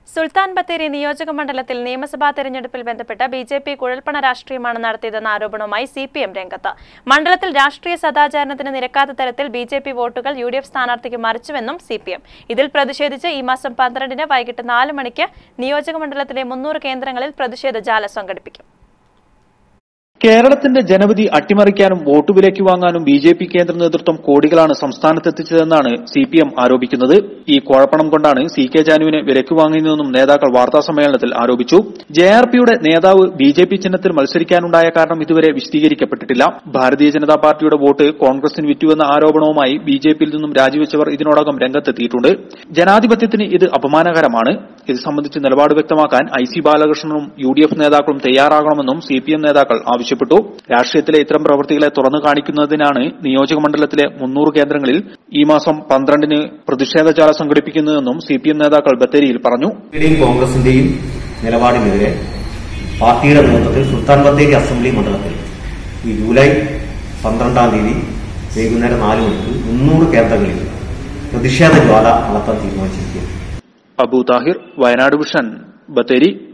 സുൽത്താൻ ബത്തേരി നിയോജക മണ്ഡലത്തിൽ നിയമസഭാ തെരഞ്ഞെടുപ്പിൽ ബന്ധപ്പെട്ട് ബി ജെ പി കുഴൽപ്പണ രാഷ്ട്രീയമാണ് നടത്തിയതെന്ന ആരോപണവുമായി സി പി എം രംഗത്ത് മണ്ഡലത്തിൽ രാഷ്ട്രീയ സദാചാരണത്തിന് നിരക്കാത്ത തരത്തിൽ ബി ജെ പി വോട്ടുകൾ യു ഡി എഫ് സ്ഥാനാർത്ഥിക്ക് മറിച്ചുവെന്നും സി പി എം ഇതിൽ പ്രതിഷേധിച്ച് ഈ മാസം പന്ത്രണ്ടിന് വൈകിട്ട് നാല് മണിക്ക് നിയോജക മണ്ഡലത്തിലെ മുന്നൂറ് കേന്ദ്രങ്ങളിൽ പ്രതിഷേധ ജാല സംഘടിപ്പിക്കും കേരളത്തിന്റെ ജനവിധി അട്ടിമറിക്കാനും വോട്ട് വിലയ്ക്ക് വാങ്ങാനും ബി ജെ പി കേന്ദ്ര നേതൃത്വം കോടികളാണ് സംസ്ഥാനത്തെത്തിച്ചതെന്നാണ് സി പി എം ആരോപിക്കുന്നത് ഈ കുഴപ്പണം കൊണ്ടാണ് സി കെ ജാനുവിനെ വിലയ്ക്ക് വാങ്ങിയതെന്നും നേതാക്കൾ വാർത്താസമ്മേളനത്തിൽ ആരോപിച്ചു ജെ ആർ പിയുടെ നേതാവ് ബി ജെ പി ചിഹ്നത്തിൽ മത്സരിക്കാനുണ്ടായ കാരണം ഇതുവരെ വിശദീകരിക്കപ്പെട്ടിട്ടില്ല ഭാരതീയ ജനതാ പാർട്ടിയുടെ വോട്ട് കോൺഗ്രസിന് വിറ്റുവെന്ന ആരോപണവുമായി ബി ജെ പിയിൽ നിന്നും രാജിവെച്ചവർ ഇതിനോടകം രംഗത്തെത്തിയിട്ടുണ്ട് ജനാധിപത്യത്തിന് ഇത് അപമാനകരമാണ് ഇത് സംബന്ധിച്ച് നിലപാട് വ്യക്തമാക്കാൻ ഐ സി ബാലകൃഷ്ണനും യു ഡി എഫ് നേതാക്കളും തയ്യാറാകണമെന്നും സി പി എം നേതാക്കൾ ആവശ്യപ്പെട്ടു രാഷ്ട്രീയത്തിലെ ഇത്തരം പ്രവൃത്തികളെ തുറന്നു കാണിക്കുന്നതിനാണ് നിയോജക മണ്ഡലത്തിലെ മുന്നൂറ് കേന്ദ്രങ്ങളിൽ ഈ മാസം പന്ത്രണ്ടിന് പ്രതിഷേധജാല സംഘടിപ്പിക്കുന്നതെന്നും സി പി എം നേതാക്കൾ ബത്തേരിയിൽ പറഞ്ഞു യുടെയും കോൺഗ്രസിന്റെയും നിലപാടിനെതിരെ പാർട്ടിയുടെ നേതൃത്വത്തിൽ സുൽത്താൻ ബത്തേരി അസംബ്ലി മണ്ഡലത്തിൽ ഈ ജൂലൈ പന്ത്രണ്ടാം തീയതി വൈകുന്നേരം നാല് മണിക്ക് മുന്നൂറ് കേന്ദ്രങ്ങളിൽ പ്രതിഷേധ ജ്വാല നടത്താൻ തീരുമാനിച്ചിരിക്കുകയാണ് അബു താഹിർ വയനാട് വിഷൻ ബത്തേരി